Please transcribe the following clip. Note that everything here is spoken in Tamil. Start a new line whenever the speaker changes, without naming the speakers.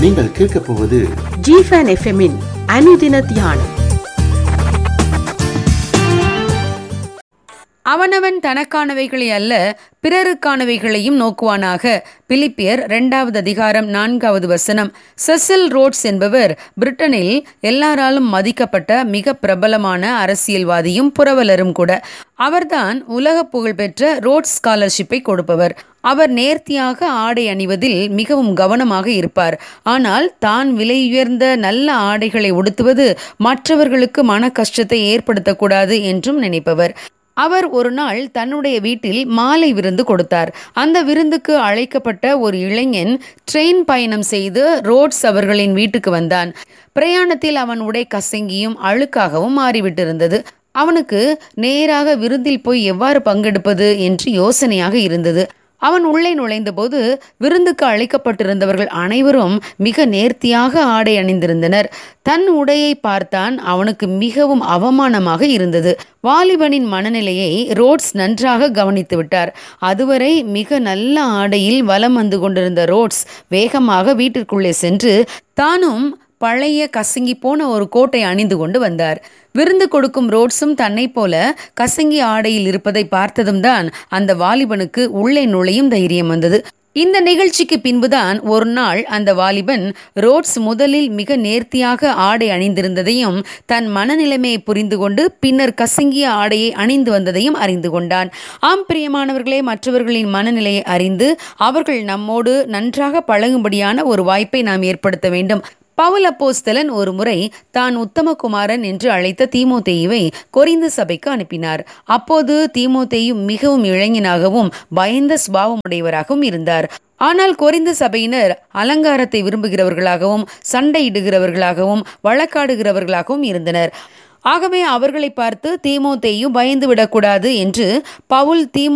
நீங்கள் கேட்கப் போவது
ஜிஃபன் எஃப்எம்மின் அனுதின தியானம்
அவனவன் தனக்கானவைகளை அல்ல பிறருக்கானவைகளையும் நோக்குவானாக பிலிப்பியர் இரண்டாவது அதிகாரம் நான்காவது வசனம் செசில் ரோட்ஸ் என்பவர் பிரிட்டனில் எல்லாராலும் மதிக்கப்பட்ட மிக பிரபலமான அரசியல்வாதியும் புரவலரும் கூட அவர்தான் உலக புகழ்பெற்ற ரோட்ஸ் ஸ்காலர்ஷிப்பை கொடுப்பவர் அவர் நேர்த்தியாக ஆடை அணிவதில் மிகவும் கவனமாக இருப்பார் ஆனால் தான் விலையுயர்ந்த நல்ல ஆடைகளை உடுத்துவது மற்றவர்களுக்கு மன கஷ்டத்தை ஏற்படுத்தக்கூடாது என்றும் நினைப்பவர் அவர் ஒரு நாள் தன்னுடைய வீட்டில் மாலை விருந்து கொடுத்தார் அந்த விருந்துக்கு அழைக்கப்பட்ட ஒரு இளைஞன் ட்ரெயின் பயணம் செய்து ரோட்ஸ் அவர்களின் வீட்டுக்கு வந்தான் பிரயாணத்தில் அவன் உடை கசங்கியும் அழுக்காகவும் மாறிவிட்டிருந்தது அவனுக்கு நேராக விருந்தில் போய் எவ்வாறு பங்கெடுப்பது என்று யோசனையாக இருந்தது அவன் உள்ளே நுழைந்தபோது விருந்துக்கு அழைக்கப்பட்டிருந்தவர்கள் அனைவரும் மிக நேர்த்தியாக ஆடை அணிந்திருந்தனர் தன் உடையை பார்த்தான் அவனுக்கு மிகவும் அவமானமாக இருந்தது வாலிபனின் மனநிலையை ரோட்ஸ் நன்றாக கவனித்து விட்டார் அதுவரை மிக நல்ல ஆடையில் வலம் வந்து கொண்டிருந்த ரோட்ஸ் வேகமாக வீட்டிற்குள்ளே சென்று தானும் பழைய கசங்கி போன ஒரு கோட்டை அணிந்து கொண்டு வந்தார் விருந்து கொடுக்கும் ரோட்ஸும் தன்னை போல கசங்கி ஆடையில் இருப்பதை பார்த்ததும் தான் அந்த வாலிபனுக்கு உள்ளே நுழையும் தைரியம் வந்தது இந்த நிகழ்ச்சிக்கு பின்புதான் ஒரு நாள் அந்த வாலிபன் ரோட்ஸ் முதலில் மிக நேர்த்தியாக ஆடை அணிந்திருந்ததையும் தன் மனநிலைமையை புரிந்து கொண்டு பின்னர் கசங்கிய ஆடையை அணிந்து வந்ததையும் அறிந்து கொண்டான் ஆம் பிரியமானவர்களே மற்றவர்களின் மனநிலையை அறிந்து அவர்கள் நம்மோடு நன்றாக பழகும்படியான ஒரு வாய்ப்பை நாம் ஏற்படுத்த வேண்டும் பவுல் அப்போஸ்தலன் ஒரு முறை தான் உத்தமகுமாரன் என்று அழைத்த தீமோத்தேயுவை கொரிந்து சபைக்கு அனுப்பினார் அப்போது தீமோத்தேயு மிகவும் இளைஞனாகவும் பயந்த சுபாவமுடையவராகவும் இருந்தார் ஆனால் கொரிந்து சபையினர் அலங்காரத்தை விரும்புகிறவர்களாகவும் சண்டையிடுகிறவர்களாகவும் வழக்காடுகிறவர்களாகவும் இருந்தனர் ஆகவே அவர்களை பார்த்து தீமோத்தேயு பயந்து விடக்கூடாது என்று பவுல் தீமோ